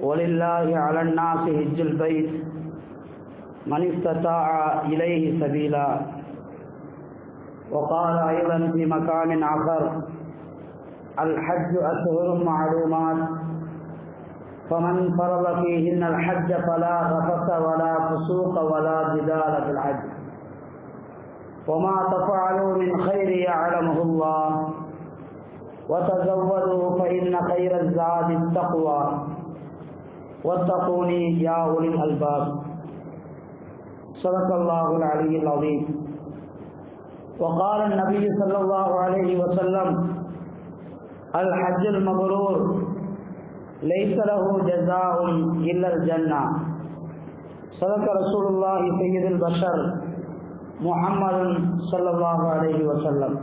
ولله على الناس حج البيت من استطاع إليه سبيلا وقال أيضا في مكان آخر الحج أشهر معلومات فمن فرض فيهن الحج فلا رفث ولا فسوق ولا جدال في الحج وما تفعلوا من خير يعلمه الله وتزودوا فإن خير الزاد التقوى واتقوني يا أولي الألباب صدق الله العلي العظيم وقال النبي صلى الله عليه وسلم الحج المبرور ليس له جزاء إلا الجنة صدق رسول الله سيد البشر محمد صلى الله عليه وسلم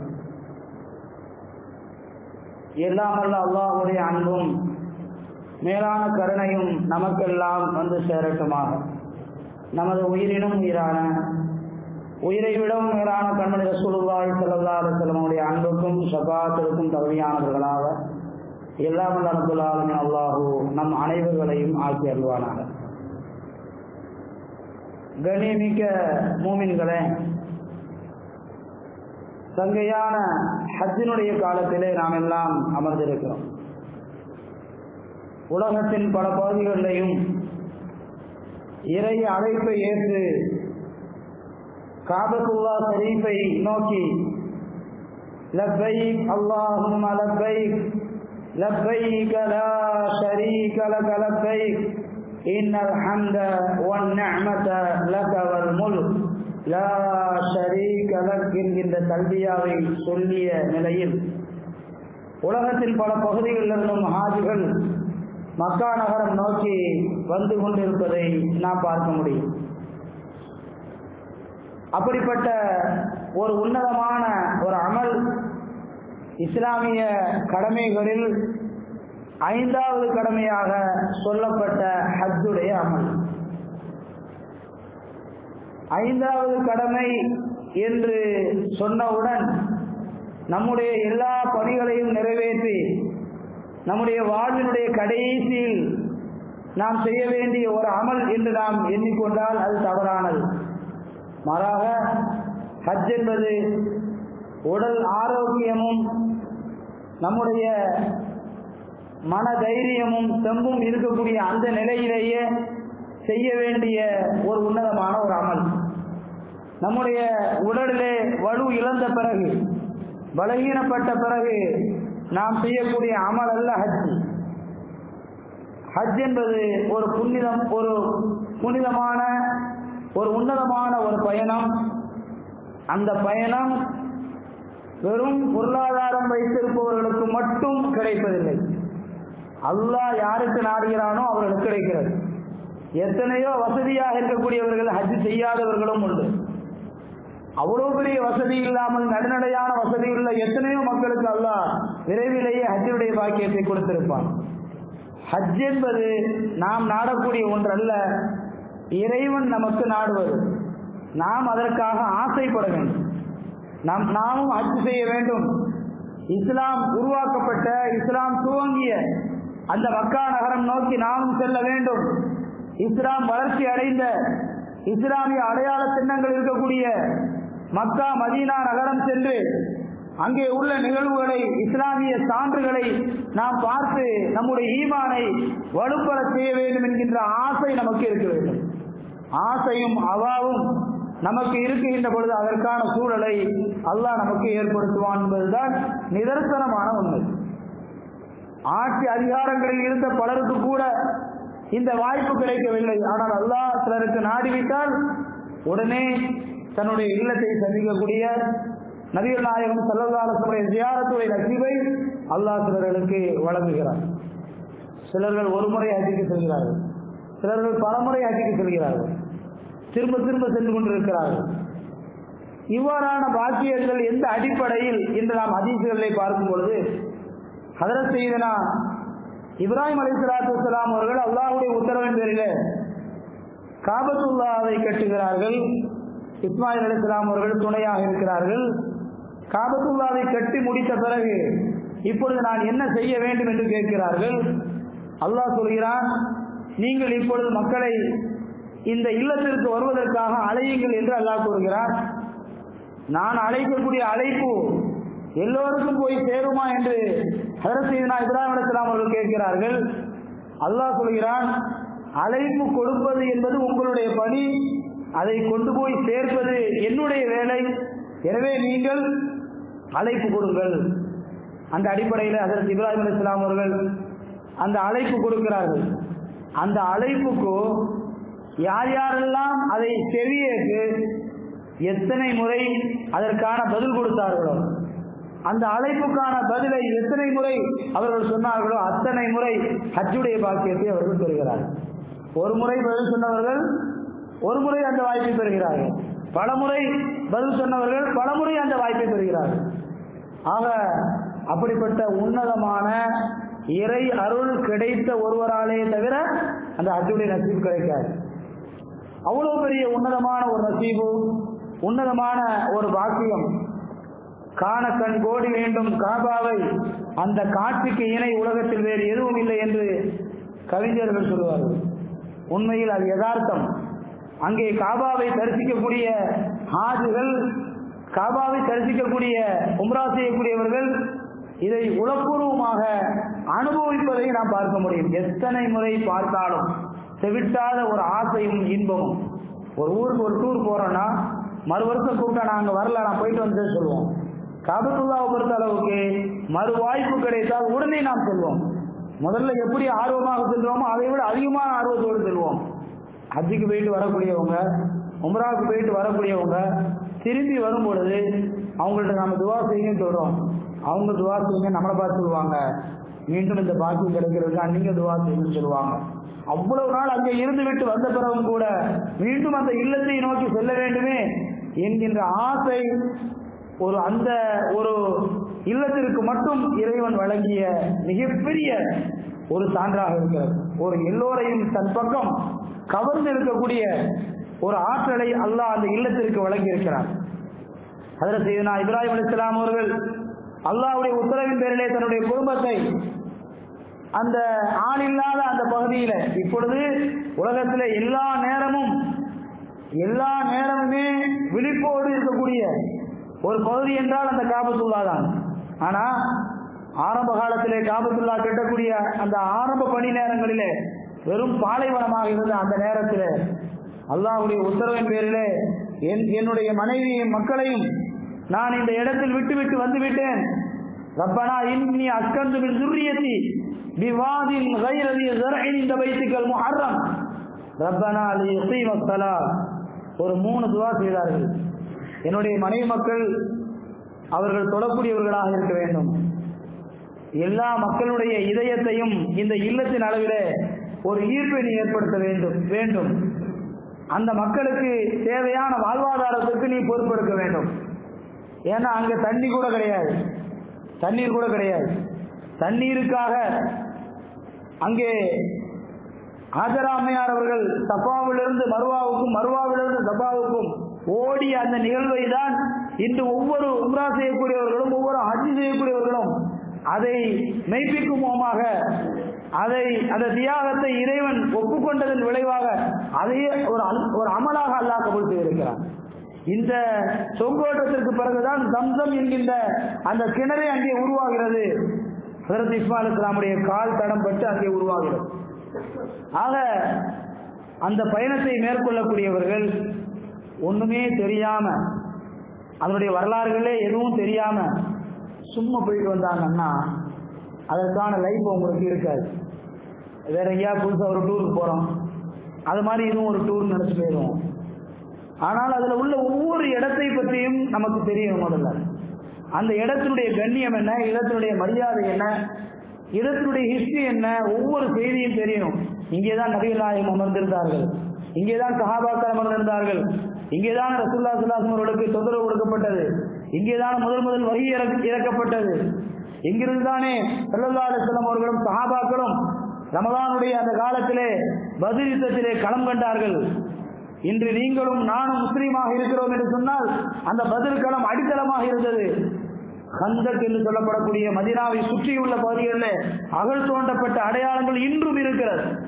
எல்லாம் அல்ல அல்லாஹுடைய அன்பும் மேலான கருணையும் நமக்கெல்லாம் வந்து சேரட்டுமாக நமது உயிரினும் உயிரான உயிரை விடவும் மேலான கண்மணி ரசூலுல்லாஹி ஸல்லல்லாஹு அலைஹி வஸல்லமுடைய அன்புக்கும் ஷபாத்திற்கும் தகுதியானவர்களாக எல்லாம் அல்ல ரப்பல் ஆலமீன் அல்லாஹு நம் அனைவர்களையும் ஆக்கி அருள்வானாக கண்ணியமிக்க மூமின்களே சங்கையான ஹஜ்ஜினுடைய காலத்திலே நாம் எல்லாம் அமர்ந்திருக்கிறோம் உலகத்தின் பல பகுதிகளிலையும் இறை அழைப்பை ஏற்று காபத்துல்லா ஷரீஃபை நோக்கி லப்பைக் அல்லாஹும் லப்பைக் لبيك لا شريك لك لبيك إن الحمد والنعمة لك والملك லா ஷரீக லக் என்கின்ற கல்வியாவை சொல்லிய நிலையில் உலகத்தின் பல பகுதிகளிலிருந்தும் ஹாஜிகள் மக்கா நகரம் நோக்கி வந்து கொண்டிருப்பதை நாம் பார்க்க முடியும் அப்படிப்பட்ட ஒரு உன்னதமான ஒரு அமல் இஸ்லாமிய கடமைகளில் ஐந்தாவது கடமையாக சொல்லப்பட்ட ஹஜ்ஜுடைய அமல் ஐந்தாவது கடமை என்று சொன்னவுடன் நம்முடைய எல்லா பணிகளையும் நிறைவேற்றி நம்முடைய வாழ்வினுடைய கடைசியில் நாம் செய்ய வேண்டிய ஒரு அமல் என்று நாம் எண்ணிக்கொண்டால் அது தவறானது மாறாக ஹஜ் என்பது உடல் ஆரோக்கியமும் நம்முடைய மன தைரியமும் தெம்பும் இருக்கக்கூடிய அந்த நிலையிலேயே செய்ய வேண்டிய ஒரு உன்னதமான ஒரு அமல் நம்முடைய உடலிலே வலு இழந்த பிறகு பலகீனப்பட்ட பிறகு நாம் செய்யக்கூடிய அமல் அல்ல ஹஜ் ஹஜ் என்பது ஒரு புனிதம் ஒரு புனிதமான ஒரு உன்னதமான ஒரு பயணம் அந்த பயணம் வெறும் பொருளாதாரம் வைத்திருப்பவர்களுக்கு மட்டும் கிடைப்பதில்லை அல்லாஹ் யாருக்கு நாடுகிறானோ அவர்களுக்கு கிடைக்கிறது எத்தனையோ வசதியாக இருக்கக்கூடியவர்கள் ஹஜ் செய்யாதவர்களும் உண்டு அவ்வளவு பெரிய வசதி இல்லாமல் நடுநடையான வசதி உள்ள எத்தனையோ மக்களுக்கு அல்லாஹ் விரைவிலேயே ஹஜ்ஜுடைய பாக்கியத்தை கொடுத்திருப்பான் ஹஜ் என்பது நாம் நாடக்கூடிய ஒன்றல்ல இறைவன் நமக்கு நாடுவது நாம் அதற்காக ஆசைப்பட வேண்டும் நாம் நாமும் ஹஜ் செய்ய வேண்டும் இஸ்லாம் உருவாக்கப்பட்ட இஸ்லாம் துவங்கிய அந்த மக்கா நகரம் நோக்கி நாமும் செல்ல வேண்டும் இஸ்லாம் வளர்ச்சி அடைந்த இஸ்லாமிய அடையாள சின்னங்கள் இருக்கக்கூடிய மக்கா மதீனா நகரம் சென்று அங்கே உள்ள நிகழ்வுகளை இஸ்லாமிய சான்றுகளை நாம் பார்த்து நம்முடைய ஈமானை வலுப்பெற செய்ய வேண்டும் என்கின்ற ஆசை நமக்கு இருக்க வேண்டும் ஆசையும் அவாவும் நமக்கு இருக்குகின்ற பொழுது அதற்கான சூழலை அல்லாஹ் நமக்கு ஏற்படுத்துவான் என்பதுதான் நிதர்சனமான உண்மை ஆட்சி அதிகாரங்களில் இருந்த பலருக்கு கூட இந்த வாய்ப்பு கிடைக்கவில்லை ஆனால் அல்லாஹ் சிலருக்கு நாடிவிட்டால் உடனே தன்னுடைய இல்லத்தை சந்திக்கக்கூடிய நபிகள் நாயகம் செல்லதாலத்துடைய ஜியாரத்துடைய நசிவை அல்லாஹ் சிலர்களுக்கு வழங்குகிறார் சிலர்கள் ஒரு முறை ஹஜ்ஜுக்கு செல்கிறார்கள் சிலர்கள் பலமுறை ஹஜ்ஜுக்கு செல்கிறார்கள் திரும்ப திரும்ப சென்று கொண்டிருக்கிறார்கள் இவ்வாறான பாக்கியங்கள் எந்த அடிப்படையில் என்று நாம் ஹதீசுகளை பார்க்கும் பொழுது ஹதரத் செய்தனா இப்ராஹிம் அலி சலாத்து வலாம் அவர்கள் அல்லாஹுடைய உத்தரவின் பேரில் காபத்துல்லாவை கட்டுகிறார்கள் இஸ்மாயில் அலி அவர்கள் துணையாக இருக்கிறார்கள் காபத்துல்லாவை கட்டி முடித்த பிறகு இப்பொழுது நான் என்ன செய்ய வேண்டும் என்று கேட்கிறார்கள் அல்லாஹ் சொல்கிறான் நீங்கள் இப்பொழுது மக்களை இந்த இல்லத்திற்கு வருவதற்காக அழையுங்கள் என்று அல்லாஹ் கூறுகிறார் நான் அழைக்கக்கூடிய அழைப்பு எல்லோருக்கும் போய் சேருமா என்று ஹரசீதனா இப்ராஹிம் அலிஸ்லாம் அவர்கள் கேட்கிறார்கள் அல்லாஹ் சொல்கிறான் அழைப்பு கொடுப்பது என்பது உங்களுடைய பணி அதை கொண்டு போய் சேர்ப்பது என்னுடைய வேலை எனவே நீங்கள் அழைப்பு கொடுங்கள் அந்த அடிப்படையில் அதற்கு இப்ராஹிம் அலிஸ்லாம் அவர்கள் அந்த அழைப்பு கொடுக்கிறார்கள் அந்த அழைப்புக்கு யார் யாரெல்லாம் அதை செவியேற்று எத்தனை முறை அதற்கான பதில் கொடுத்தார்களோ அந்த அழைப்புக்கான பதிலை எத்தனை முறை அவர்கள் சொன்னார்களோ அத்தனை முறை ஹஜ்ஜுடைய பாக்கியத்தை அவர்கள் பெறுகிறார்கள் ஒரு முறை பதில் சொன்னவர்கள் ஒரு முறை அந்த வாய்ப்பை பெறுகிறார்கள் பல முறை பதில் சொன்னவர்கள் பல முறை அந்த வாய்ப்பை பெறுகிறார்கள் ஆக அப்படிப்பட்ட உன்னதமான இறை அருள் கிடைத்த ஒருவராலே தவிர அந்த ஹஜ்ஜுடைய நசீப் கிடைக்காது அவ்வளவு பெரிய உன்னதமான ஒரு நசீபு உன்னதமான ஒரு பாக்கியம் காண கண் கோடி வேண்டும் காபாவை அந்த காட்சிக்கு இணை உலகத்தில் வேறு எதுவும் இல்லை என்று கவிஞர்கள் சொல்வார்கள் உண்மையில் அது யதார்த்தம் அங்கே காபாவை தரிசிக்கக்கூடிய ஹாஜிகள் காபாவை தரிசிக்கக்கூடிய உம்ரா செய்யக்கூடியவர்கள் இதை உளப்பூர்வமாக அனுபவிப்பதை நாம் பார்க்க முடியும் எத்தனை முறை பார்த்தாலும் செவிட்டாத ஒரு ஆசையும் இன்பமும் ஒரு ஊருக்கு ஒரு டூர் போறோம்னா மறு வருஷம் கூப்பிட்டா நாங்கள் வரல நான் போயிட்டு வந்து சொல்லுவோம் காபத்துல்லாவை பொறுத்த அளவுக்கு மறு வாய்ப்பு கிடைத்தால் உடனே நாம் செல்வோம் முதல்ல எப்படி ஆர்வமாக செல்வோமோ அதை விட அதிகமான ஆர்வத்தோடு செல்வோம் ஹஜ்ஜுக்கு போயிட்டு வரக்கூடியவங்க உம்ராவுக்கு போயிட்டு வரக்கூடியவங்க திரும்பி வரும் பொழுது அவங்கள்ட்ட நம்ம துவா செய்யுங்கன்னு சொல்றோம் அவங்க துவா செய்யுங்க நம்மளை பார்த்து சொல்லுவாங்க மீண்டும் இந்த பாக்கியம் கிடைக்கிறதுக்கு நீங்க துவா செய்யுங்கன்னு சொல்லுவாங்க அவ்வளவு நாள் அங்கே இருந்து விட்டு வந்த பிறகும் கூட மீண்டும் அந்த இல்லத்தை நோக்கி செல்ல வேண்டுமே என்கின்ற ஆசை ஒரு அந்த ஒரு இல்லத்திற்கு மட்டும் இறைவன் வழங்கிய மிகப்பெரிய ஒரு சான்றாக இருக்கிறது ஒரு எல்லோரையும் தன் பக்கம் கவர்ந்து இருக்கக்கூடிய ஒரு ஆற்றலை அல்லாஹ் அந்த இல்லத்திற்கு வழங்கி இருக்கிறார் அதில் செய்தனா இப்ராஹிம் அலிஸ்லாம் அவர்கள் அல்லாஹ்வுடைய உத்தரவின் பேரிலே தன்னுடைய குடும்பத்தை அந்த ஆள் இல்லாத அந்த பகுதியில இப்பொழுது உலகத்தில் எல்லா நேரமும் எல்லா நேரமுமே விழிப்போடு இருக்கக்கூடிய ஒரு பகுதி என்றால் அந்த காபத்துல்லா தான் ஆனா ஆரம்ப காலத்திலே காபத்துல்லா கட்டக்கூடிய அந்த ஆரம்ப பணி நேரங்களிலே வெறும் பாலைவனமாக இருந்த அந்த நேரத்தில் அல்லாஹ்வுடைய உத்தரவின் பேரிலே என் என்னுடைய மனைவியும் மக்களையும் நான் இந்த இடத்தில் விட்டு விட்டு வந்து விட்டேன் ரப்பனா இன்னி அஸ்கந்து மின் துர்ரியத்தி பிவாதின் கைரதி ஜர்இன் இந்த பைத்துக்கள் முஹர்ரம் ரப்பனா லி யுகீம ஸலா ஒரு மூணு துவா செய்தார்கள் என்னுடைய மனைவி மக்கள் அவர்கள் தொழக்கூடியவர்களாக இருக்க வேண்டும் எல்லா மக்களுடைய இதயத்தையும் இந்த இல்லத்தின் அளவிலே ஒரு ஈர்ப்பை நீ ஏற்படுத்த வேண்டும் வேண்டும் அந்த மக்களுக்கு தேவையான வாழ்வாதாரத்துக்கு நீ பொறுப்பெடுக்க வேண்டும் ஏன்னா அங்க தண்ணி கூட கிடையாது தண்ணீர் கூட கிடையாது தண்ணீருக்காக அங்கே ஆஜரா அம்மையார் அவர்கள் சப்பாவிலிருந்து மருவாவுக்கும் மருவாவிலிருந்து சப்பாவுக்கும் ஓடிய அந்த நிகழ்வை தான் இன்று ஒவ்வொரு உம்ரா செய்யக்கூடியவர்களும் ஒவ்வொரு ஹஜ் செய்யக்கூடியவர்களும் அதை மெய்ப்பிக்கும் முகமாக அதை அந்த தியாகத்தை இறைவன் ஒப்புக்கொண்டதன் விளைவாக அதையே ஒரு அல்- ஒரு அமலாக அல்லாஹ் கபூல் செய்திருக்கிறார் இந்த சொங்கோட்டத்திற்கு பிறகுதான் தம்சம் என்கின்ற அந்த கிணறு அங்கே உருவாகிறது ஹசரத் இஸ்மாயில் இஸ்லாமுடைய கால் தடம் பட்டு அங்கே உருவாகிறது ஆக அந்த பயணத்தை மேற்கொள்ளக்கூடியவர்கள் ஒண்ணுமே தெரியாம அதனுடைய வரலாறுகளே எதுவும் தெரியாம சும்மா போயிட்டு வந்தாங்கன்னா அதற்கான லைஃப் உங்களுக்கு இருக்காது வேற எங்கேயா புதுசா ஒரு டூருக்கு போறோம் அது மாதிரி இதுவும் ஒரு டூர் நினைச்சு போயிடுவோம் ஆனால் அதுல உள்ள ஒவ்வொரு இடத்தை பற்றியும் நமக்கு தெரியும் முதல்ல அந்த இடத்தினுடைய கண்ணியம் என்ன இடத்தினுடைய மரியாதை என்ன இடத்தினுடைய ஹிஸ்டரி என்ன ஒவ்வொரு செய்தியும் தெரியும் இங்கேதான் நபிகள் நாயகம் அமர்ந்திருந்தார்கள் இங்கேதான் சஹாபாக்கள் அமர்ந்திருந்தார்கள் இங்கேதான் ரசூல்லா சுல்லாசம் அவர்களுக்கு தொந்தரவு கொடுக்கப்பட்டது இங்கேதான் முதல் முதல் வகி இறக்க- இறக்கப்பட்டது இங்கிருந்து தானே சல்லல்லா அலிஸ்லாம் அவர்களும் சஹாபாக்களும் ரமதானுடைய அந்த காலத்திலே பதில் யுத்தத்திலே களம் கண்டார்கள் இன்று நீங்களும் நானும் முஸ்லீமாக இருக்கிறோம் என்று சொன்னால் அந்த பதில் களம் அடித்தளமாக இருந்தது ஹந்தக் என்று சொல்லப்படக்கூடிய மதினாவை சுற்றியுள்ள பகுதிகளில் அகழ் தோண்டப்பட்ட அடையாளங்கள் இன்றும் இருக்கிறது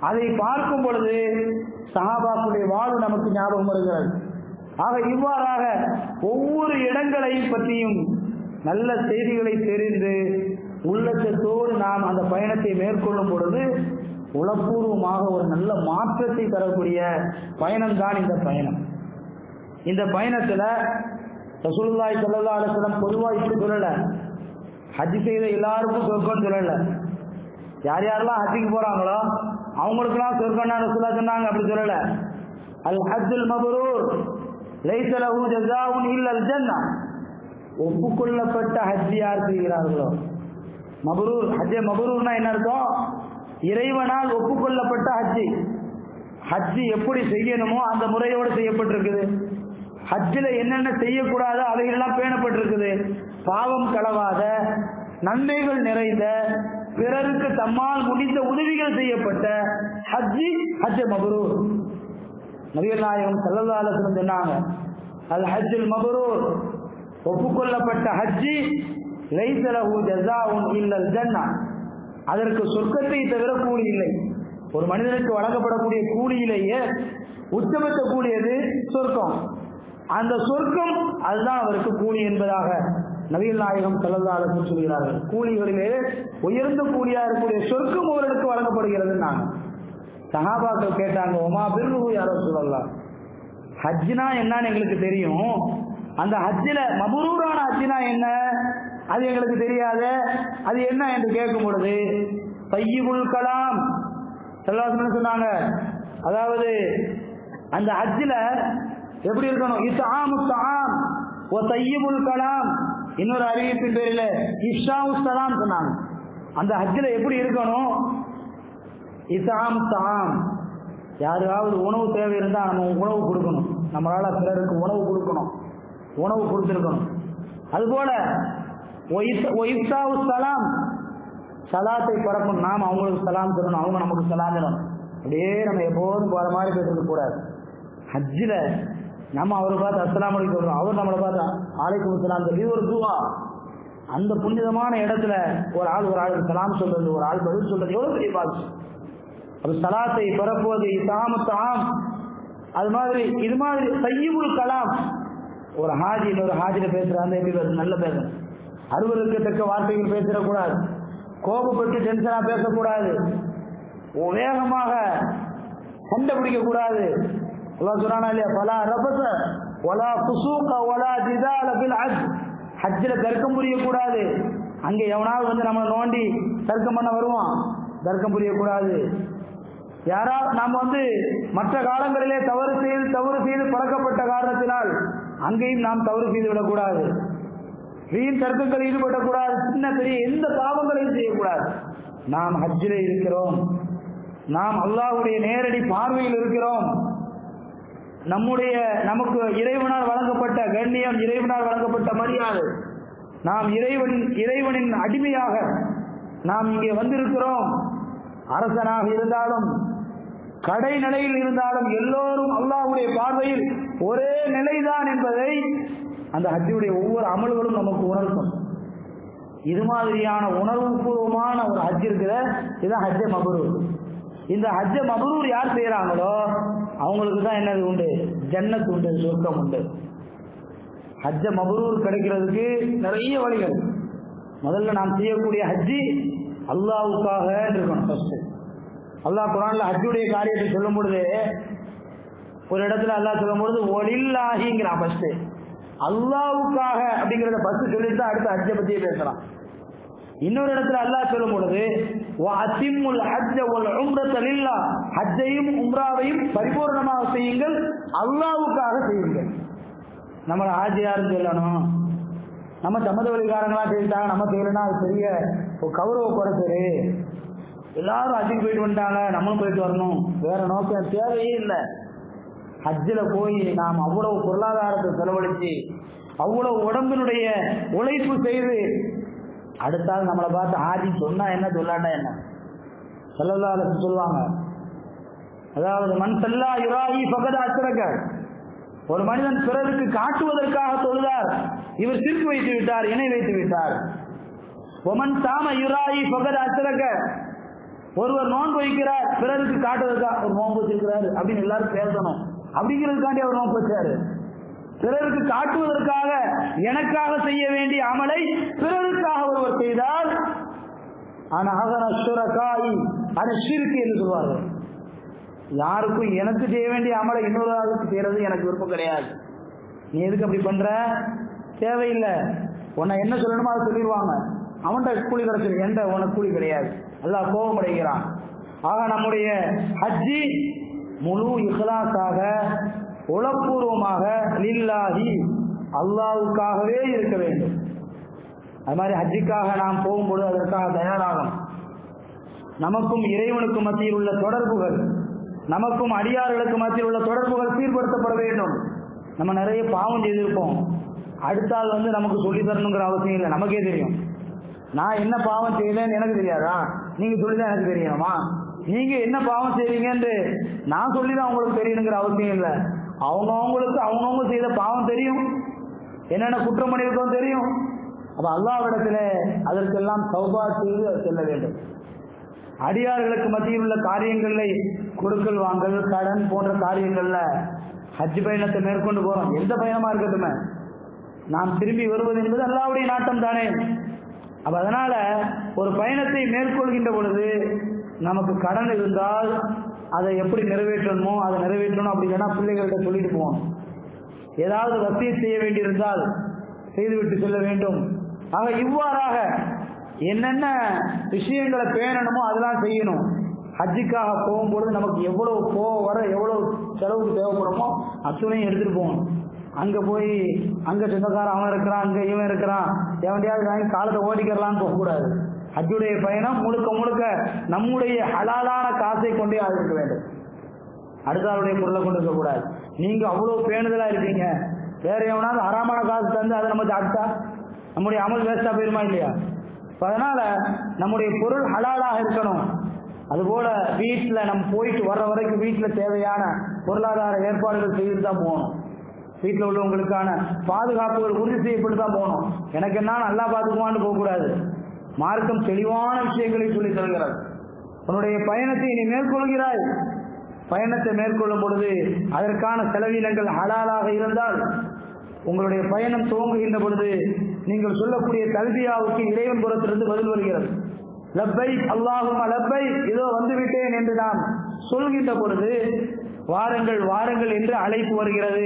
அதை பார்க்கும் பொழுது சஹாபாக்களுடைய வாழ்வு நமக்கு ஞாபகம் வருகிறது ஆக இவ்வாறாக ஒவ்வொரு இடங்களையும் பற்றியும் நல்ல செய்திகளை தெரிந்து உள்ளச்சத்தோடு நாம் அந்த பயணத்தை மேற்கொள்ளும் பொழுது உளப்பூர்வமாக ஒரு நல்ல மாற்றத்தை தரக்கூடிய பயணம் தான் இந்த பயணம் இந்த பயணத்துல ரசூலுல்லாஹி ஸல்லல்லாஹு அலைஹி வஸல்லம் பொதுவா இப்படி சொல்லல ஹஜ் செய்த எல்லாருக்கும் சொர்க்கம்னு சொல்லல யார் யாரெல்லாம் ஹஜ்ஜுக்கு போறாங்களோ அவங்களுக்கெல்லாம் சொர்க்கம்னா ரசூலா சொன்னாங்க அப்படி சொல்லல அல் ஹஜ்ஜுல் மப்ரூர் லைஸ லஹு ஜஸாஉன் இல்லல் ஜன்னah ஒப்புக்கொள்ளப்பட்ட ஹஜ் யார் செய்கிறார்களோ மபரூர் ஹஜ்ஜே மபரூர்னா என்ன அர்த்தம் இறைவனால் ஒப்புக்கொள்ளப்பட்ட ஹஜ்ஜி ஹஜ்ஜி எப்படி செய்யணுமோ அந்த முறையோடு செய்யப்பட்டிருக்குது ஹஜ்ஜில் என்னென்ன செய்யக்கூடாதோ அவைகளெல்லாம் பேணப்பட்டிருக்குது பாவம் கலவாத நன்மைகள் நிறைந்த பிறருக்கு தம்மால் முடிந்த உதவிகள் செய்யப்பட்ட ஹஜ்ஜி ஹஜ்ஜ மபரூர் நபிகள் நாயகம் செல்லதாலசனம் சொன்னாங்க அல் ஹஜ்ஜுல் மபரூர் ஒப்புக்கொள்ளப்பட்ட ஹஜ்ஜி லைசலஹு ஜஸாஉன் இல்லல் ஜன்னா அதற்கு சொர்க்கத்தை தவிர கூலி இல்லை ஒரு மனிதனுக்கு வழங்கப்படக்கூடிய கூலியிலேயே உச்சபட்ச கூலியது சொர்க்கம் அந்த சொர்க்கம் அதுதான் அவருக்கு கூலி என்பதாக நபிகள் நாயகம் செல்லதாலும் சொல்கிறார்கள் கூலிகளிலே உயர்ந்த கூலியா இருக்கக்கூடிய சொர்க்கம் அவர்களுக்கு வழங்கப்படுகிறது நான் சஹாபாக்கள் கேட்டாங்க உமா பிர்ரு யாரோ சொல்லலாம் ஹஜ்னா என்னன்னு எங்களுக்கு தெரியும் அந்த ஹஜ்ஜில மபுரூரான ஹஜ்ஜினா என்ன அது எங்களுக்கு தெரியாத அது என்ன என்று கேட்கும் பொழுது தையிபுல் கலாம் செல்லாசன் சொன்னாங்க அதாவது அந்த ஹஜ்ஜில எப்படி இருக்கணும் இஸ்ஆமு ஸஆம் வ தையிபுல் கலாம் இன்னொரு அறிவிப்பின் பேரில் இஷாவு சலாம் சொன்னாங்க அந்த ஹஜ்ஜில எப்படி இருக்கணும் இஸ்ஆம் ஸஆம் யாருக்காவது உணவு தேவை இருந்தால் நம்ம உணவு கொடுக்கணும் நம்மளால பிறருக்கு உணவு கொடுக்கணும் உணவு கொடுத்துருக்கணும் அதுபோல ஒயிஃப்தாவு சலாம் சலாத்தை பறக்கணும் நாம் அவங்களுக்கு சலாம் சொல்லணும் அவங்க நமக்கு சலாம் சொல்லணும் அப்படியே நம்ம எப்போதும் போகிற மாதிரி பேசுறது கூடாது ஹஜ்ஜில் நம்ம அவரை பார்த்து அஸ்லாம் அலைக்கும் சொல்றோம் அவர் நம்மளை பார்த்து ஆலைக்கும் சலாம் சொல்லி இது ஒரு துவா அந்த புனிதமான இடத்துல ஒரு ஆள் ஒரு ஆளுக்கு சலாம் சொல்றது ஒரு ஆள் பதில் சொல்றது எவ்வளவு பெரிய பாதிச்சு அது சலாத்தை பரப்புவது தாமத்தாம் அது மாதிரி இது மாதிரி சையுல் கலாம் ஒரு ஹாஜி இன்னொரு ஹாஜில பேசுறாங்க எப்படி பேசணும் நல்ல பேசணும் அறுவருக்கு தக்க வார்த்தைகள் பேசிடக்கூடாது கோபப்பட்டு டென்ஷனா பேசக்கூடாது வேகமாக சண்டை பிடிக்க கூடாது அல்லாஹ் சொல்றானா இல்லையா பலா ரபச ஒலா குசூக ஒலா ஜிதால பில் ஹஜ் ஹஜ்ஜில் தர்க்கம் புரியக்கூடாது அங்கே எவனாவது வந்து நம்மளை நோண்டி தர்க்கம் பண்ண வருவான் தர்க்கம் புரியக்கூடாது யாராவது நாம் வந்து மற்ற காலங்களிலே தவறு செய்து தவறு செய்து பழக்கப்பட்ட காரணத்தினால் அங்கேயும் நாம் தவறு செய்து விடக்கூடாது வீண் தர்க்கங்கள் ஈடுபடக்கூடாது சின்ன பெரிய எந்த பாவங்களையும் செய்யக்கூடாது நாம் ஹஜ்ஜில் இருக்கிறோம் நாம் அல்லாஹ்வுடைய நேரடி பார்வையில் இருக்கிறோம் நம்முடைய நமக்கு இறைவனால் வழங்கப்பட்ட கண்ணியம் இறைவனால் வழங்கப்பட்ட மரியாதை நாம் இறைவன் இறைவனின் அடிமையாக நாம் இங்கே வந்திருக்கிறோம் அரசனாக இருந்தாலும் கடை நிலையில் இருந்தாலும் எல்லோரும் அல்லாஹ்வுடைய பார்வையில் ஒரே நிலைதான் என்பதை அந்த ஹஜ்ஜுடைய ஒவ்வொரு அமல்களும் நமக்கு உணர்த்தும் இது மாதிரியான உணர்வுபூர்வமான ஒரு ஹஜ் இருக்குது இதுதான் ஹஜ்ஜ மபரூர் இந்த ஹஜ்ஜ மபரூர் யார் செய்யறாங்களோ அவங்களுக்கு தான் என்னது உண்டு ஜன்னத் உண்டு சொர்க்கம் உண்டு ஹஜ்ஜ மபரூர் கிடைக்கிறதுக்கு நிறைய வழிகள் முதல்ல நாம் செய்யக்கூடிய ஹஜ்ஜி அல்லாவுக்காக இருக்கணும் ஃபர்ஸ்ட் அல்லாஹ் குரான்ல ஹஜ்ஜுடைய காரியத்தை சொல்லும் பொழுது ஒரு இடத்துல அல்லாஹ் சொல்லும் பொழுது ஒலில்லாஹிங்கிறான் ஃபர்ஸ்ட் அல்லாவுக்காக அப்படிங்கிறத ஃபர்ஸ்ட் சொல்லிட்டு அடுத்து ஹஜ்ஜை பத்தியே பேசலாம் இன்னொரு இடத்துல அல்லாஹ் சொல்லும் பொழுது அசிமுல் ஹஜ்ஜ ஒல் உம்ரத்த லில்லா ஹஜ்ஜையும் உம்ராவையும் பரிபூர்ணமாக செய்யுங்கள் அல்லாவுக்காக செய்யுங்கள் நம்மளை ஹாஜி யாருன்னு சொல்லணும் நம்ம சம்மத வழிகாரங்களா செய்யிட்டாங்க நம்ம செய்யலன்னா அது பெரிய ஒரு கௌரவ குறைச்சரு எல்லாரும் ஹஜ்ஜுக்கு போயிட்டு வந்துட்டாங்க நம்மளும் போயிட்டு வரணும் வேற நோக்கம் தேவையே இல்லை ஹஜ்ஜில் போய் நாம் அவ்வளவு பொருளாதாரத்தை செலவழித்து அவ்வளவு உடம்பினுடைய உழைப்பு செய்து அடுத்தால் நம்மளை பார்த்து ஆதி சொன்னா என்ன சொல்லாண்டா என்ன சொல்லலாத சொல்லுவாங்க அதாவது மண் செல்லா யுராயி பகத அச்சிறக்க ஒரு மனிதன் பிறருக்கு காட்டுவதற்காக தொழுதார் இவர் சிரிப்பு வைத்து விட்டார் இணை வைத்து விட்டார் ஒமன் சாம யுராயி பகத அச்சிறக்க ஒருவர் நோன்பு வைக்கிறார் பிறருக்கு காட்டுவதற்கா ஒரு நோன்பு வச்சிருக்கிறாரு அப்படின்னு எல்லாரும் பேசணும் அப்படிங்கிறதுக்காண்டி அவர் நோன்பு வச்சாரு பிறருக்கு காட்டுவதற்காக எனக்காக செய்ய வேண்டிய அமலை பிறருக்காக ஒருவர் செய்தால் ஷிருக்கு என்று சொல்வார்கள் யாருக்கும் எனக்கு செய்ய வேண்டிய அமலை இன்னொரு ஆளுக்கு செய்யறது எனக்கு விருப்பம் கிடையாது நீ எதுக்கு அப்படி பண்ற தேவையில்லை உன்னை என்ன சொல்லணுமோ அதை சொல்லிடுவாங்க அவன்கிட்ட கூலி கிடைச்சிருக்கு என்கிட்ட உனக்கு கூலி கிடையாது எல்லாம் கோபம் அடைகிறான் ஆக நம்முடைய ஹஜ்ஜி முழு இஹ்லாஸாக உளப்பூர்வமாக லில்லாஹி அல்லாவுக்காகவே இருக்க வேண்டும் அது மாதிரி ஹஜ்ஜிக்காக நாம் போகும்போது அதற்காக தயாராகும் நமக்கும் இறைவனுக்கும் மத்தியில் உள்ள தொடர்புகள் நமக்கும் அடியார்களுக்கு மத்தியில் உள்ள தொடர்புகள் சீர்படுத்தப்பட வேண்டும் நம்ம நிறைய பாவம் செய்திருப்போம் அடுத்த ஆள் வந்து நமக்கு சொல்லி தரணுங்கிற அவசியம் இல்லை நமக்கே தெரியும் நான் என்ன பாவம் செய்யலன்னு எனக்கு தெரியாதா நீங்க சொல்லிதான் எனக்கு தெரியணுமா நீங்க என்ன பாவம் செய்றீங்கன்னு நான் சொல்லிதான் உங்களுக்கு தெரியணுங்கிற அவசியம் இல்லை அவங்க அவங்களுக்கு அவங்கவுங்க செய்த பாவம் தெரியும் என்னென்ன குற்றம் பண்ணியிருக்கோம் தெரியும் அப்ப அல்லாவிடத்துல அதற்கெல்லாம் சௌபா செய்து செல்ல வேண்டும் அடியார்களுக்கு மத்தியில் உள்ள காரியங்களை கொடுக்கல் வாங்கல் கடன் போன்ற காரியங்கள்ல ஹஜ் பயணத்தை மேற்கொண்டு போறோம் எந்த பயணமா இருக்கட்டுமே நாம் திரும்பி வருவது என்பது அல்லாவுடைய நாட்டம் தானே அப்ப அதனால ஒரு பயணத்தை மேற்கொள்கின்ற பொழுது நமக்கு கடன் இருந்தால் அதை எப்படி நிறைவேற்றணுமோ அதை நிறைவேற்றணும் அப்படி இல்லைன்னா பிள்ளைகள்கிட்ட சொல்லிட்டு போகணும் ஏதாவது வசதி செய்ய வேண்டியிருந்தால் செய்துவிட்டு செல்ல வேண்டும் ஆக இவ்வாறாக என்னென்ன விஷயங்களை பேணணுமோ அதெல்லாம் செய்யணும் ஹஜ்ஜுக்காக போகும்பொழுது நமக்கு எவ்வளவு போக வர எவ்வளவு செலவுக்கு தேவைப்படுமோ அத்துணையும் எடுத்துட்டு போகணும் அங்க போய் அங்க சொந்தக்காரன் அவன் இருக்கிறான் அங்க இவன் இருக்கிறான் எவன்டையாவது வாங்கி காலத்தை ஓடிக்கிறலான்னு போகக்கூடாது ஹஜ்ஜுடைய பயணம் முழுக்க முழுக்க நம்முடைய ஹலாலான காசை கொண்டே அது இருக்க வேண்டும் அடுத்தாளுடைய பொருளை கொண்டு இருக்கக்கூடாது நீங்க அவ்வளவு பேணுதலா இருக்கீங்க வேற எவனாவது அறாமான காசு தந்து அதை நம்ம சாப்பிட்டா நம்முடைய அமல் வேஸ்டா போயிருமா இல்லையா அதனால நம்முடைய பொருள் ஹலாலாக இருக்கணும் அதுபோல வீட்டுல நம்ம போயிட்டு வர்ற வரைக்கும் வீட்டுல தேவையான பொருளாதார ஏற்பாடுகள் செய்து தான் போகணும் வீட்டில் உள்ளவங்களுக்கான பாதுகாப்புகள் உறுதி செய்யப்பட்டு தான் போகணும் எனக்கு என்ன நல்லா பார்த்துக்குவான்னு போகக்கூடாது மார்க்கம் தெளிவான விஷயங்களை சொல்லி தருகிறது உன்னுடைய பயணத்தை நீ மேற்கொள்கிறாய் பயணத்தை மேற்கொள்ளும் பொழுது அதற்கான செலவினங்கள் ஹலாலாக இருந்தால் உங்களுடைய பயணம் துவங்குகின்ற பொழுது நீங்கள் சொல்லக்கூடிய கல்வியாவுக்கு இறைவன் புறத்திலிருந்து பதில் வருகிறது லப்பை அல்லாஹும் லப்பை இதோ வந்துவிட்டேன் என்று நாம் சொல்கின்ற பொழுது வாருங்கள் வாருங்கள் என்று அழைப்பு வருகிறது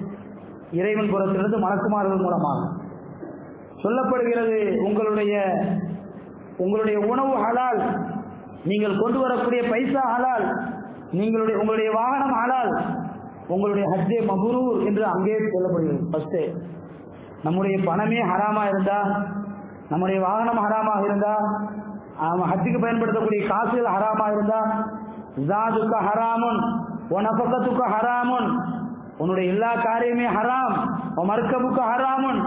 இறைவன் புறத்திலிருந்து மணக்குமார்கள் மூலமாக சொல்லப்படுகிறது உங்களுடைய உங்களுடைய உணவு ஹலால் நீங்கள் கொண்டு வரக்கூடிய பைசா ஹலால் நீங்களுடைய உங்களுடைய வாகனம் ஹலால் உங்களுடைய ஹஜ்ஜே மபுரூர் என்று அங்கே சொல்லப்படுகிறது ஃபர்ஸ்ட் நம்முடைய பணமே ஹராமா இருந்தா நம்முடைய வாகனம் ஹராமாக இருந்தா ஹஜ்ஜுக்கு பயன்படுத்தக்கூடிய காசுகள் ஹராமா இருந்தா ஜாதுக்க ஹராமுன் உனபக்கத்துக்க ஹராமுன் உன்னுடைய எல்லா காரியமே ஹராம் மர்க்கபுக்க ஹராமுன்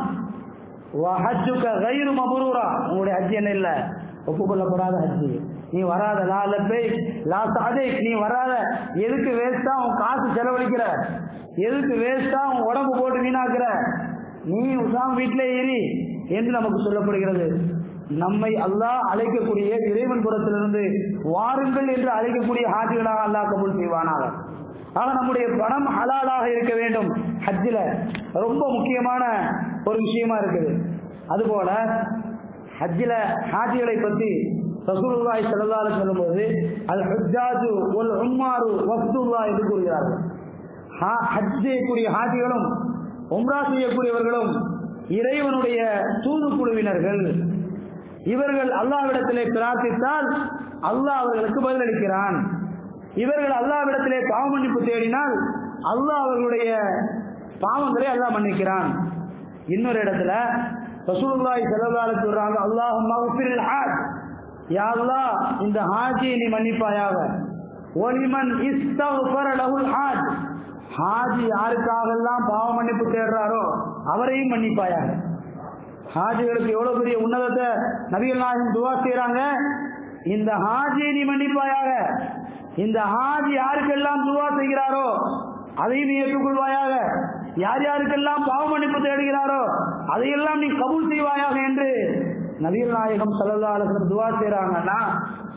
ஹஜ்ஜுக்க கயிறு மபுரூரா உங்களுடைய ஹஜ் என்ன இல்லை ஒப்புக்கொள்ளப்படாத ஹஜ்ஜு நீ வராத லா லப்பை லா சாதிக் நீ வராத எதுக்கு வேஸ்டா உன் காசு செலவழிக்கிற எதுக்கு வேஸ்டா உன் உடம்பு போட்டு வீணாக்குற நீ உசாம் வீட்டிலே ஏறி என்று நமக்கு சொல்லப்படுகிறது நம்மை அல்லாஹ் அழைக்கக்கூடிய இறைவன் புறத்திலிருந்து வாருங்கள் என்று அழைக்கக்கூடிய ஹாஜிகளாக அல்லாஹ் கபூல் செய்வானாக ஆக நம்முடைய பணம் ஹலாலாக இருக்க வேண்டும் ஹஜ்ஜில் ரொம்ப முக்கியமான ஒரு விஷயமா இருக்குது அதுபோல ஹஜ்ஜில ஹாஜிகளை பற்றி ரசூலுல்லாஹி ஸல்லல்லாஹு அலைஹி சொல்லும்போது அல் ஹஜ்ஜாஜு வல் உம்மாரு வஃதுல்லா என்று கூறுகிறார்கள் ஹஜ் செய்யக்கூடிய ஹாஜிகளும் உம்ரா செய்யக்கூடியவர்களும் இறைவனுடைய தூதுக்குழுவினர்கள் இவர்கள் அல்லாவிடத்திலே பிரார்த்தித்தால் அல்லாஹ் அவர்களுக்கு பதிலளிக்கிறான் இவர்கள் அல்லாவிடத்திலே பாவ மன்னிப்பு தேடினால் அல்லாஹ் அவர்களுடைய பாவங்களை அல்லாஹ் மன்னிக்கிறான் இன்னொரு இடத்துல ரசூலுல்லாஹி ஸல்லல்லாஹு அலைஹி சொல்றாங்க அல்லாஹும்ம மக்ஃபிரில் ஹாஜ் யா அல்லாஹ் இந்த ஹாஜியை நீ மன்னிப்பாயாக ஒலிமன் இஸ்தக்ஃபர லஹுல் ஹாஜ் ஹாஜி யாருக்காகெல்லாம் பாவ மன்னிப்பு தேடுறாரோ அவரையும் மன்னிப்பாயாக ஹாஜிகளுக்கு எவ்வளவு பெரிய உன்னதத்தை நபிகள் நாயகம் துவா செய்யறாங்க இந்த ஹாஜியை நீ மன்னிப்பாயாக இந்த ஹாஜி யாருக்கெல்லாம் துவா செய்கிறாரோ அதையும் நீ ஏற்றுக்கொள்வாயாக யார் யாருக்கெல்லாம் பாவ மன்னிப்பு தேடுகிறாரோ அதையெல்லாம் நீ கபூல் செய்வாயாக என்று நபிகள் நாயகம் சல்லா அலுவலம் துவா செய்யறாங்கன்னா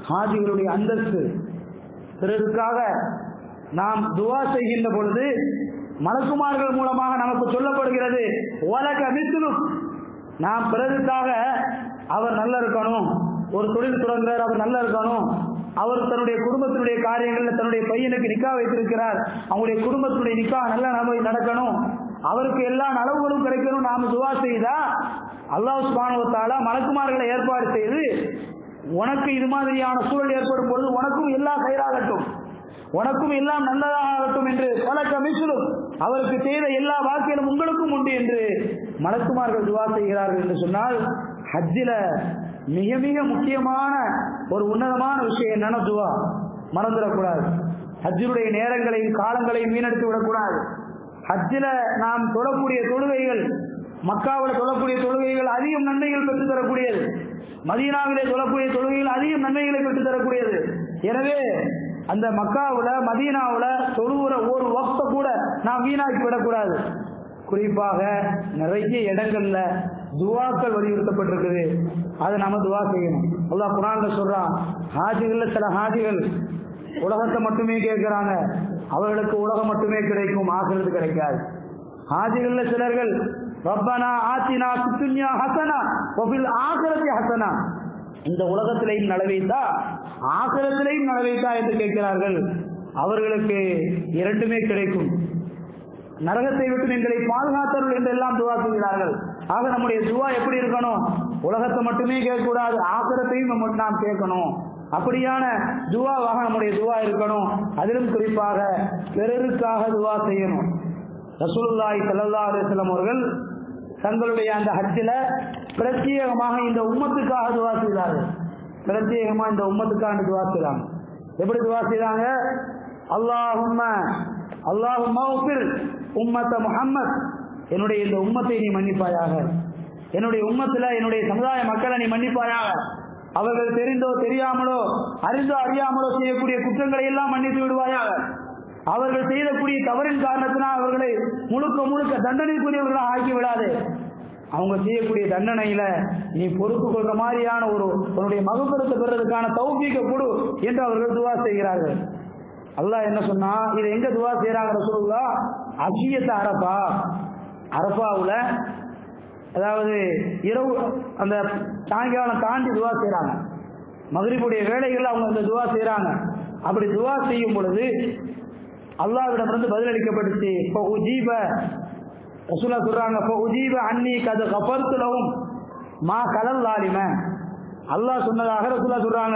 ஹாஜிகளுடைய அந்தஸ்து பிறருக்காக நாம் துவா செய்கின்ற பொழுது மலக்குமார்கள் மூலமாக நமக்கு சொல்லப்படுகிறது உலக மித்துலும் நாம் பிறருக்காக அவர் நல்லா இருக்கணும் ஒரு தொழில் தொடங்குறார் அவர் நல்லா இருக்கணும் அவர் தன்னுடைய குடும்பத்தினுடைய காரியங்கள்ல தன்னுடைய பையனுக்கு நிக்கா வைத்திருக்கிறார் அவங்களுடைய குடும்பத்தினுடைய நிக்கா நல்ல நபை நடக்கணும் அவருக்கு எல்லா நலவுகளும் கிடைக்கணும் நாம துவா செய்தா அல்லாஹ் சுபானுவத்தால மலக்குமார்களை ஏற்பாடு செய்து உனக்கு இது மாதிரியான சூழல் ஏற்படும் பொழுது உனக்கும் எல்லாம் கயிறாகட்டும் உனக்கும் எல்லாம் நல்லதாகட்டும் என்று பல கமிஷனும் அவருக்கு செய்த எல்லா வாக்கியலும் உங்களுக்கும் உண்டு என்று மலக்குமார்கள் துவா செய்கிறார்கள் என்று சொன்னால் ஹஜ்ஜில மிக மிக முக்கியமான ஒரு உன்னதமான விஷயம் என்னன்னா துவா மறந்துடக்கூடாது ஹஜ்ஜினுடைய நேரங்களையும் காலங்களையும் வீணடித்து விடக்கூடாது ஹஜ்ஜில நாம் தொழக்கூடிய தொழுகைகள் மக்காவில் தொழக்கூடிய தொழுகைகள் அதிகம் நன்மைகள் பெற்றுத் தரக்கூடியது மதீனாவிலே தொழக்கூடிய தொழுகைகள் அதிகம் நன்மைகளை பெற்றுத் தரக்கூடியது எனவே அந்த மக்காவுல மதீனாவுல தொழுகிற ஒரு வக்த கூட நாம் வீணாக்கி விடக்கூடாது குறிப்பாக நிறைய இடங்கள்ல துவாக்கள் வலியுறுத்தப்பட்டிருக்குது அதை நாம துவா செய்யணும் அல்லாஹ் குரான்ல சொல்றான் ஹாஜிகள்ல சில ஹாஜிகள் உலகத்தை மட்டுமே கேட்கிறாங்க அவர்களுக்கு உலகம் மட்டுமே கிடைக்கும் ஆகிறது கிடைக்காது ஹாஜிகள்ல சிலர்கள் ரப்பனா ஆத்தினா சுத்துன்யா ஹசனா ஒபில் ஆகரத்தி ஹசனா இந்த உலகத்திலையும் நலவைத்தா ஆகரத்திலையும் நலவைத்தா என்று கேட்கிறார்கள் அவர்களுக்கு இரண்டுமே கிடைக்கும் நரகத்தை விட்டு எங்களை பாதுகாத்தவர்கள் என்றெல்லாம் துவா செய்கிறார்கள் ஆக நம்முடைய துவா எப்படி இருக்கணும் உலகத்தை மட்டுமே கேட்கக்கூடாது ஆகரத்தையும் நம்ம நாம் கேட்கணும் அப்படியான துவாவாக நம்முடைய துவா இருக்கணும் அதிலும் குறிப்பாக பிறருக்காக துவா செய்யணும் ரசூலுல்லாஹி ஸல்லல்லாஹு அலைஹி வஸல்லம் அவர்கள் தங்களுடைய அந்த ஹஜ்ஜில பிரத்யேகமாக இந்த உம்மத்துக்காக துவா செய்தார்கள் பிரத்யேகமா இந்த உம்மத்துக்காக துவா செய்றாங்க எப்படி துவா செய்றாங்க அல்லாஹும்ம அல்லாஹும்ம உஃபிர் உம்மத்த முஹம்மத் என்னுடைய இந்த உம்மத்தை நீ மன்னிப்பாயாக என்னுடைய உம்மத்துல என்னுடைய சமுதாய மக்களை நீ மன்னிப்பாயாக அவர்கள் தெரிந்தோ தெரியாமலோ அறிந்தோ அறியாமலோ செய்யக்கூடிய குற்றங்களை எல்லாம் மன்னித்து விடுவாயாக அவர்கள் செய்யக்கூடிய தவறின் காரணத்தினால் அவர்களை முழுக்க முழுக்க தண்டனைக்குரியவர்களாக ஆக்கி விடாது அவங்க செய்யக்கூடிய தண்டனையில நீ பொறுப்பு கொள்ற மாதிரியான ஒரு உன்னுடைய மகப்பெருத்தை பெறதுக்கான தௌபிக்க கொடு என்று அவர்கள் துவா செய்கிறார்கள் அல்லாஹ் என்ன சொன்னா இதை எங்க துவா செய்யறாங்க ரசூலுல்லா அஷியத்தை அரபா அரபாவுல அதாவது இரவு அந்த சாயங்காலம் தாண்டி துவா செய்றாங்க மகரிபுடைய வேலைகள் அவங்க அந்த துவா செய்றாங்க அப்படி துவா செய்யும் பொழுது அல்லாஹ்விடமிருந்து பதிலளிக்கப்பட்டுச்சு இப்போ உஜீப ரசூலா சொல்றாங்க இப்போ உஜீப அன்னி கது கபர்த்துலவும் மா கலல் லாலிம அல்லாஹ் சொன்னதாக ரசூலா சொல்றாங்க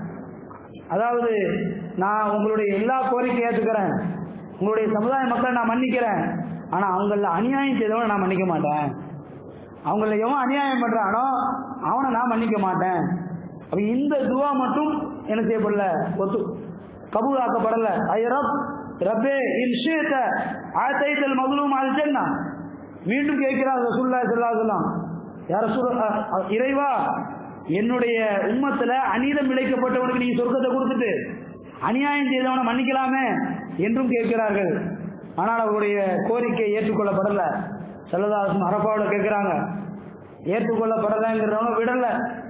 அதாவது நான் உங்களுடைய எல்லா கோரிக்கையும் ஏற்றுக்கிறேன் உங்களுடைய சமுதாய மக்களை நான் மன்னிக்கிறேன் ஆனா அவங்கள அநியாயம் செய்தவனை நான் மன்னிக்க மாட்டேன் அவங்கள எவன் அநியாயம் பண்றானோ அவனை நான் மன்னிக்க மாட்டேன் அப்ப இந்த துவா மட்டும் என்ன செய்யப்படல ஒத்து கபூல் ஆக்கப்படல ஐயரப் ரப்பே இன்ஷேத்த ஆயத்தைத்தல் மகளும் அல்ஜன்னா மீண்டும் கேட்கிறார் ரசூல்லா ஸல்லல்லாஹு யார் ரசூல் இறைவா என்னுடைய உம்மத்துல அநீதம் இழைக்கப்பட்டவனுக்கு நீங்க சொர்க்கத்தை கொடுத்துட்டு அநியாயம் செய்தவனை மன்னிக்கலாமே என்றும் கேட்கிறார்கள் ஆனால் அவருடைய கோரிக்கை ஏற்றுக்கொள்ளப்படல செல்லதாசன் அரப்பாவில் கேட்கிறாங்க ஏற்றுக்கொள்ளப்படலைங்கிறவங்க விடல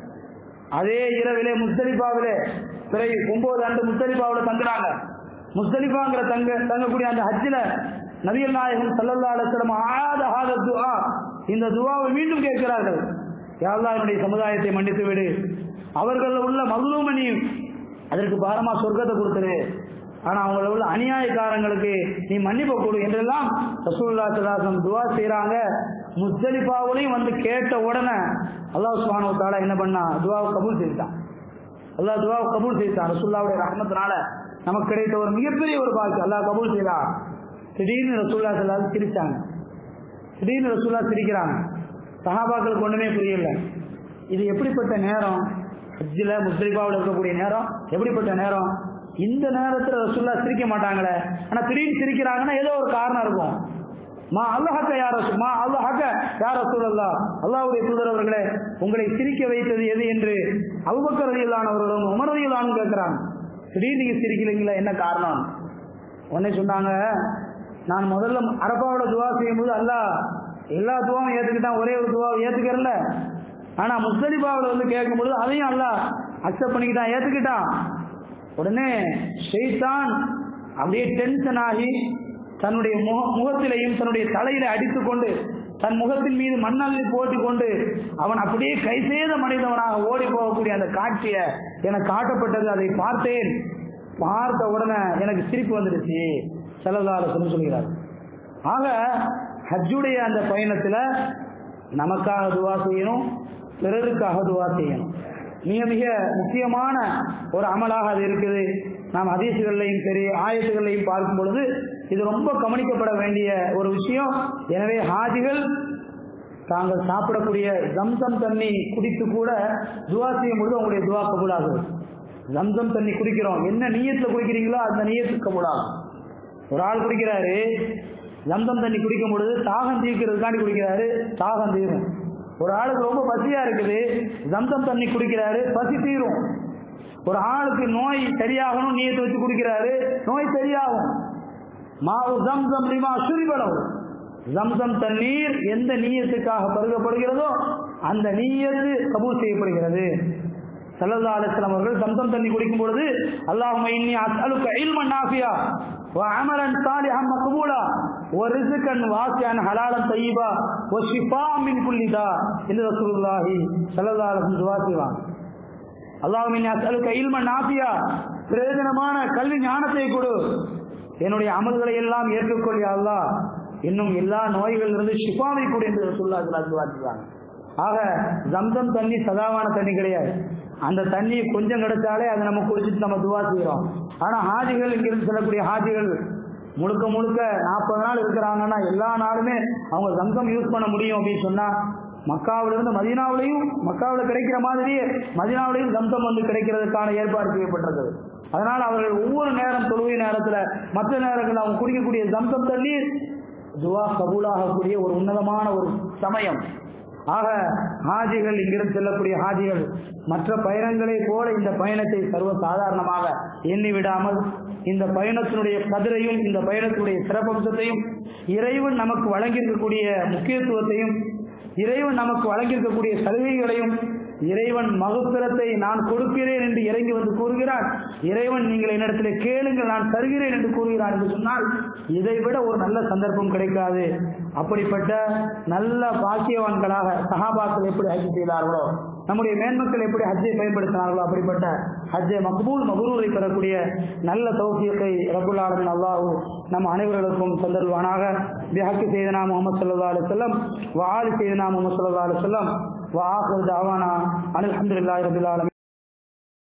அதே இரவிலே முஸ்தலிஃபாவிலே பிறகு ஒன்பது ஆண்டு முஸ்தலிஃபாவில் தங்குறாங்க முஸ்தலிஃபாங்கிற தங்க தங்கக்கூடிய அந்த ஹஜ்ஜில நபிகள் நாயகம் சல்லல்லா அலுவலம் ஆத ஆத துஆ இந்த துவாவை மீண்டும் கேட்கிறார்கள் யாழ்லா என்னுடைய சமுதாயத்தை மன்னித்து விடு அவர்கள் உள்ள மகுலூமணியும் அதற்கு பாரமா சொர்க்கத்தை கொடுத்துரு ஆனா அவங்கள உள்ள அநியாயக்காரங்களுக்கு நீ மன்னிப்பு கொடு என்றெல்லாம் ரசூல்லா சலாசம் துவா செய்றாங்க முஸ்தலிஃபாவிலையும் வந்து கேட்ட உடனே அல்லாஹ் சுபானு தாலா என்ன பண்ணா துவாவை கபூல் செய்தான் அல்லாஹ் துவாவை கபூல் செய்தான் ரசூல்லாவுடைய ரஹமத்தினால நமக்கு கிடைத்த ஒரு மிகப்பெரிய ஒரு பாக்கி அல்லாஹ் கபூல் செய்தான் திடீர்னு ரசூல்லா சல்லாஸ் சிரிச்சாங்க திடீர்னு ரசூல்லா சிரிக்கிறாங்க சஹாபாக்களுக்கு ஒண்ணுமே புரியல இது எப்படிப்பட்ட நேரம் ஹஜ்ஜில் முஸ்லிபாவில் இருக்கக்கூடிய நேரம் எப்படிப்பட்ட நேரம் இந்த நேரத்தில் ரசூல்லா சிரிக்க மாட்டாங்களே ஆனா திடீர்னு சிரிக்கிறாங்கன்னா ஏதோ ஒரு காரணம் இருக்கும் மா அல்லாஹக்க யார் ரசூ மா அல்லாஹக்க யார் ரசூல் அல்லா அல்லாவுடைய தூதர் அவர்களே உங்களை சிரிக்க வைத்தது எது என்று அவுபக்கர் ரதியிலானவர்களும் உமர் ரதியிலானும் கேட்கிறாங்க திடீர்னு நீங்க சிரிக்கலைங்களா என்ன காரணம் உடனே சொன்னாங்க நான் முதல்ல அரபாவோட துவா செய்யும்போது அல்லாஹ் எல்லா துவாவும் ஏத்துக்கிட்டான் ஒரே ஒரு துவாவை ஏத்துக்கிறல ஆனா முஸ்தலிபாவில் வந்து கேட்கும்பொழுது அதையும் அல்லாஹ் அக்செப்ட் பண்ணிக்கிட்டான் ஏத்துக்கிட்டான் உடனே ஷெய்தான் அப்படியே டென்ஷன் ஆகி தன்னுடைய முக முகத்திலையும் தன்னுடைய தலையில அடித்துக்கொண்டு தன் முகத்தின் மீது மண்ணள்ளி போட்டு கொண்டு அவன் அப்படியே கை செய்த மனிதவனாக ஓடி போகக்கூடிய அந்த காட்சியை எனக்கு காட்டப்பட்டது அதை பார்த்தேன் பார்த்த உடனே எனக்கு சிரிப்பு வந்துடுச்சு செல்லதார சொல்லி சொல்கிறார் ஆக ஹஜ்ஜுடைய அந்த பயணத்துல நமக்காக துவா செய்யணும் பிறருக்காக துவா செய்யணும் மிக மிக முக்கியமான ஒரு அமலாக அது இருக்குது நாம் ஹதீசுகள்லையும் சரி ஆயத்துகள்லையும் பார்க்கும் பொழுது இது ரொம்ப கவனிக்கப்பட வேண்டிய ஒரு விஷயம் எனவே ஹாஜிகள் தாங்கள் சாப்பிடக்கூடிய ஜம்சம் தண்ணி குடித்து கூட துவா செய்யும் பொழுது உங்களுடைய துவா கபூலாகுது ஜம்சம் தண்ணி குடிக்கிறோம் என்ன நீயத்துல குடிக்கிறீங்களோ அந்த நீயத்து கபூலாகும் ஒரு ஆள் குடிக்கிறாரு ஜம்சம் தண்ணி குடிக்கும் பொழுது தாகம் தீர்க்கிறதுக்காண்டி குடிக்கிறாரு தாகம் தீரும் ஒரு ஆளுக்கு ரொம்ப பசியா இருக்குது ஜம்சம் தண்ணி குடிக்கிறாரு பசி தீரும் ஒரு ஆளுக்கு நோய் சரியாகணும் நீயத்தை வச்சு குடிக்கிறாரு நோய் சரியாகும் மாவு ஜம்சம் லிமா சுரிபளவு ஜம்சம் தண்ணீர் எந்த நீயத்துக்காக பருகப்படுகிறதோ அந்த நீயத்து கபூல் செய்யப்படுகிறது சல்லல்லா அலிஸ்லாம் அவர்கள் ஜம்சம் தண்ணி குடிக்கும் பொழுது அல்லாஹும இன்னி அஸ்அலுக இல்மன் நாஃபியா وعملا صالحا مقبولا ورزقا واسعا حلالا طيبا وشفاء من كل داء என்று ரசூலுல்லாஹி ஸல்லல்லாஹு அலைஹி வஸல்லம் துஆ செய்வாங்க அல்லாஹும் இன்னி அஸ்அலுக இல்மன் நாஃபியா பிரயோஜனமான கல்வி ஞானத்தை கொடு என்னுடைய அமல்களை எல்லாம் ஏற்றுக்கொள் யா அல்லாஹ் இன்னும் எல்லா நோய்களிலிருந்து ஷிஃபாவை கொடு என்று ரசூலுல்லாஹி ஸல்லல்லாஹு அலைஹி வஸல்லம் சொல்றாங்க ஆக ஜம்சம் தண்ணி சதாவான தண்ணி கிடையாது அந்த தண்ணி கொஞ்சம் கிடைச்சாலே அதை நம்ம குடிச்சிட்டு நம்ம துவா செய்யறோம் ஆனா ஹாஜிகள் இங்கிருந்து செல்லக்கூடிய ஹாஜிகள் முழுக்க முழுக்க நாற்பது நாள் இருக்கிறாங்கன்னா எல்லா நாளுமே அவங்க ஜம்சம் யூஸ் பண்ண முடியும் அப்படின்னு சொன்னா மக்காவிலிருந்து மதீனாவிலையும் மக்காவில் கிடைக்கிற மாதிரியே மதீனாவிலையும் ஜம்சம் வந்து கிடைக்கிறதுக்கான ஏற்பாடு செய்யப்பட்டிருக்குது அதனால அவர்கள் ஒவ்வொரு நேரம் தொழுகை நேரத்துல மற்ற நேரங்களில் அவங்க குடிக்கக்கூடிய ஜம்சம் தண்ணீர் துவா கபூலாகக்கூடிய ஒரு உன்னதமான ஒரு சமயம் ஆக ஹாஜிகள் இங்கிருந்து செல்லக்கூடிய ஹாஜிகள் மற்ற பயணங்களை போல இந்த பயணத்தை சர்வ சாதாரணமாக எண்ணி விடாமல் இந்த பயணத்தினுடைய கதிரையும் இந்த பயணத்தினுடைய சிறப்பம்சத்தையும் இறைவன் நமக்கு வழங்கியிருக்கக்கூடிய முக்கியத்துவத்தையும் இறைவன் நமக்கு வழங்கியிருக்கக்கூடிய சலுகைகளையும் இறைவன் மகுத்திரத்தை நான் கொடுக்கிறேன் என்று இறங்கி வந்து கூறுகிறான் இறைவன் நீங்கள் என்னிடத்தில் கேளுங்கள் நான் தருகிறேன் என்று கூறுகிறான் என்று சொன்னால் இதை விட ஒரு நல்ல சந்தர்ப்பம் கிடைக்காது அப்படிப்பட்ட நல்ல பாக்கியவான்களாக சகாபாக்கள் எப்படி ஹஜ் செய்தார்களோ நம்முடைய மேன்மக்கள் எப்படி ஹஜ்ஜை பயன்படுத்தினார்களோ அப்படிப்பட்ட ஹஜ்ஜை மக்பூல் மகுரூரை பெறக்கூடிய நல்ல தௌசியத்தை ரபுல் ஆலமின் அல்லாஹூ நம் அனைவர்களுக்கும் தந்தருவானாக பிஹக்கு செய்தனா முகமது சல்லா அலி செல்லம் வாலி செய்தனா முகமது சல்லா அலி செல்லம் وآخر دعوانا أن الحمد لله رب العالمين